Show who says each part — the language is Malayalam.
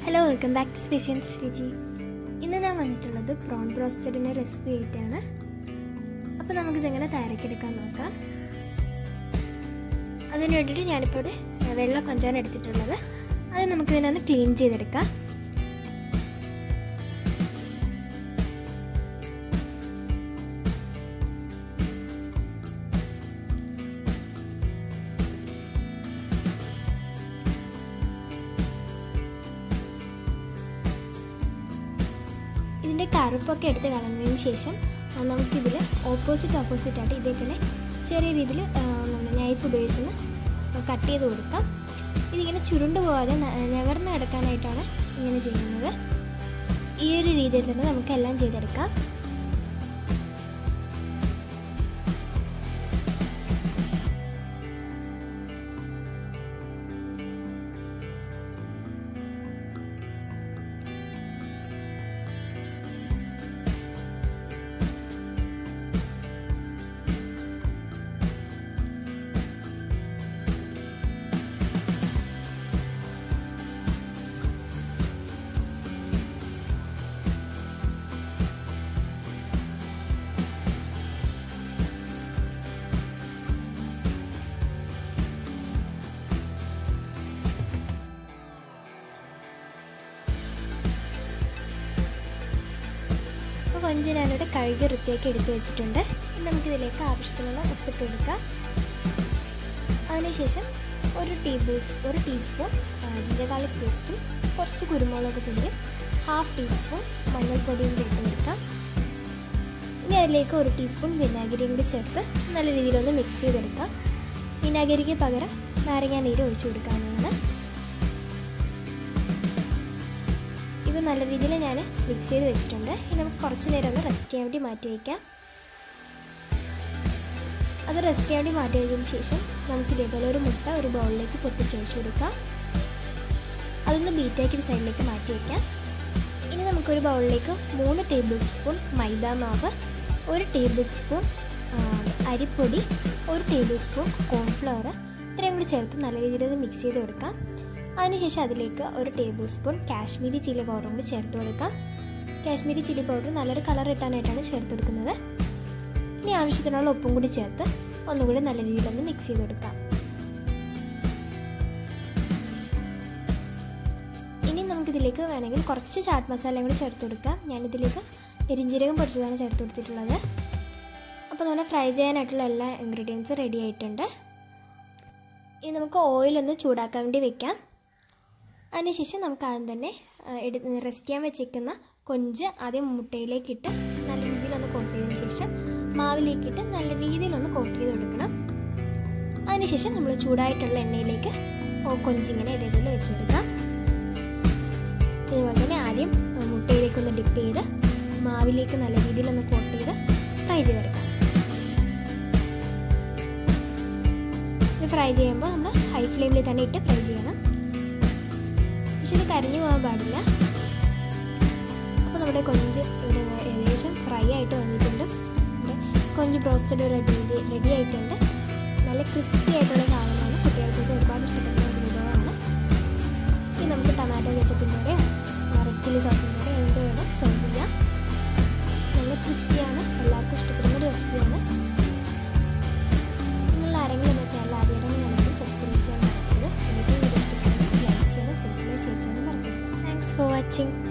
Speaker 1: ഹലോ വെൽക്കം ബാക്ക് ടു സ്പേസിയൻസ് രുചി ഇന്ന് ഞാൻ വന്നിട്ടുള്ളത് പ്രോൺ ബ്രോസ്റ്റഡിൻ്റെ റെസിപ്പി ആയിട്ടാണ് അപ്പോൾ നമുക്കിതെങ്ങനെ തയ്യാറാക്കിയെടുക്കാൻ നോക്കാം അതിന് വേണ്ടിയിട്ട് ഞാനിപ്പോൾ ഇവിടെ വെള്ളം കൊഞ്ചാൻ എടുത്തിട്ടുള്ളത് അത് നമുക്കിതിനൊന്ന് ക്ലീൻ ചെയ്തെടുക്കാം ഇതിൻ്റെ കറുപ്പൊക്കെ എടുത്ത് കളഞ്ഞതിന് ശേഷം നമുക്കിതിൽ ഓപ്പോസിറ്റ് ഓപ്പോസിറ്റ് ആയിട്ട് ഇതേപോലെ ചെറിയ രീതിയിൽ നൈഫ് ഉപയോഗിച്ചൊന്ന് കട്ട് ചെയ്ത് കൊടുക്കാം ഇതിങ്ങനെ ചുരുണ്ട് പോകാതെ നിവർന്ന് കിടക്കാനായിട്ടാണ് ഇങ്ങനെ ചെയ്യുന്നത് ഈ ഒരു രീതിയിൽ തന്നെ നമുക്കെല്ലാം ചെയ്തെടുക്കാം അപ്പോൾ കൊഞ്ച് ഞാനിവിടെ കഴുകി വൃത്തിയാക്കി എടുത്തു വെച്ചിട്ടുണ്ട് നമുക്കിതിലേക്ക് ആവശ്യത്തിനുള്ള ഉപ്പിട്ട് കൊടുക്കാം അതിനുശേഷം ഒരു ടേബിൾ ഒരു ടീസ്പൂൺ ജിഞ്ചർ ഗാർലിക് പേസ്റ്റും കുറച്ച് കുരുമുളക് പൊടിയും ഹാഫ് ടീസ്പൂൺ മഞ്ഞൾപ്പൊടിയും കൂടി ഇട്ട് കൊടുക്കാം ഇനി അതിലേക്ക് ഒരു ടീസ്പൂൺ വിനാഗിരിയും കൂടി ചേർത്ത് നല്ല രീതിയിലൊന്ന് മിക്സ് ചെയ്തെടുക്കാം വിനാഗിരിക്ക് പകരം നാരങ്ങ നീര് ഒഴിച്ചു കൊടുക്കാവുന്നതാണ് ഇത് നല്ല രീതിയിൽ ഞാൻ മിക്സ് ചെയ്ത് വെച്ചിട്ടുണ്ട് ഇനി നമുക്ക് കുറച്ച് നേരം ഒന്ന് റെസ്റ്റ് ചെയ്യാൻ വേണ്ടി മാറ്റി വയ്ക്കാം അത് റെസ്റ്റ് ചെയ്യാൻ വേണ്ടി മാറ്റി വെച്ചതിന് ശേഷം നമുക്ക് ഇതേപോലെ ഒരു മുട്ട ഒരു ബൗളിലേക്ക് പൊട്ടിച്ചൊഴിച്ച് കൊടുക്കാം അതൊന്ന് ബീറ്റാക്കി സൈഡിലേക്ക് മാറ്റി വയ്ക്കാം ഇനി നമുക്കൊരു ബൗളിലേക്ക് മൂന്ന് ടേബിൾ സ്പൂൺ മൈദ മാവ് ഒരു ടേബിൾ സ്പൂൺ അരിപ്പൊടി ഒരു ടേബിൾ സ്പൂൺ കോൺഫ്ലവർ ഇത്രയും കൂടി ചേർത്ത് നല്ല രീതിയിൽ ഒന്ന് മിക്സ് ചെയ്ത് കൊടുക്കാം അതിനുശേഷം അതിലേക്ക് ഒരു ടേബിൾ സ്പൂൺ കാശ്മീരി ചില്ലി പൗഡറും കൂടി ചേർത്ത് കൊടുക്കാം കാശ്മീരി ചില്ലി പൗഡർ നല്ലൊരു കളർ ഇട്ടാനായിട്ടാണ് ചേർത്ത് കൊടുക്കുന്നത് ഇനി ആവശ്യത്തിനുള്ള ഉപ്പും കൂടി ചേർത്ത് ഒന്നുകൂടി നല്ല രീതിയിലൊന്ന് മിക്സ് ചെയ്ത് കൊടുക്കാം ഇനി നമുക്കിതിലേക്ക് വേണമെങ്കിൽ കുറച്ച് ചാട്ട് മസാലയും കൂടി ചേർത്ത് കൊടുക്കാം ഞാനിതിലേക്ക് പെരിഞ്ചീരകം പൊടിച്ചതാണ് ചേർത്ത് കൊടുത്തിട്ടുള്ളത് അപ്പോൾ നമ്മുടെ ഫ്രൈ ചെയ്യാനായിട്ടുള്ള എല്ലാ ഇൻഗ്രീഡിയൻസും റെഡി ആയിട്ടുണ്ട് ഇനി നമുക്ക് ഓയിലൊന്ന് ചൂടാക്കാൻ വേണ്ടി വെക്കാം അതിനുശേഷം നമുക്ക് ആദ്യം തന്നെ എടുത്ത് റെസ്റ്റ് ചെയ്യാൻ വെച്ചേക്കുന്ന കൊഞ്ച് ആദ്യം മുട്ടയിലേക്കിട്ട് നല്ല രീതിയിലൊന്ന് കോട്ട് ചെയ്തതിന് ശേഷം മാവിലേക്കിട്ട് നല്ല രീതിയിലൊന്ന് കോട്ട് ചെയ്ത് കൊടുക്കണം അതിനുശേഷം നമ്മൾ ചൂടായിട്ടുള്ള എണ്ണയിലേക്ക് കൊഞ്ചിങ്ങനെ ഇതേപോലെ വെച്ച് കൊടുക്കാം ഇതുപോലെ തന്നെ ആദ്യം മുട്ടയിലേക്കൊന്ന് ഡിപ്പ് ചെയ്ത് മാവിലേക്ക് നല്ല രീതിയിലൊന്ന് കോട്ട് ചെയ്ത് ഫ്രൈ ചെയ്തെടുക്കാം ഇത് ഫ്രൈ ചെയ്യുമ്പോൾ നമ്മൾ ഹൈ ഫ്ലെയിമിൽ തന്നെ ഇട്ട് ഫ്രൈ ചെയ്യണം പക്ഷെ ഇത് കരിഞ്ഞു പോകാൻ പാടില്ല അപ്പോൾ നമ്മുടെ കൊഞ്ച് ഇവിടെ ഏകദേശം ഫ്രൈ ആയിട്ട് വന്നിട്ടുണ്ട് ഇവിടെ കൊഞ്ച് ബ്രോസ്റ്റഡ് റെഡി റെഡി ആയിട്ടുണ്ട് നല്ല ക്രിസ്പി ആയിട്ടുള്ള സാധനമാണ് കുട്ടികൾക്കൊക്കെ ഒരുപാട് ഇഷ്ടപ്പെടുന്ന ഒരു വിഭവമാണ് ഇനി നമുക്ക് ടൊമാറ്റോ കെച്ചപ്പിൻ്റെ കൂടെ റെഡ് ചില്ലി സോസിൻ്റെ കൂടെ എന്ത് വേണം സെർവ് ചെയ്യാം നല്ല ക്രിസ്പിയാണ് എല്ലാവർക്കും ഇഷ്ടപ്പെടുന്ന ഒരു റെസിപ്പിയാണ് നിങ്ങൾ ആരെങ്കിലും എന്ന ചാനൽ ആദ്യമായിട്ടാണ് സബ്സ്ക്രൈബ് ചെയ്യാൻ മറക്കരുത് എനിക്ക് വീഡിയോ ഇഷ്ടപ്പെടുന്നത് ലൈക്ക് ചെയ്യാനും ഫ്രണ്ട്സിനെ ഷെയർ ചെയ്യാനും മറക്കരുത് താങ്ക്സ് ഫോർ വാച്ചിങ്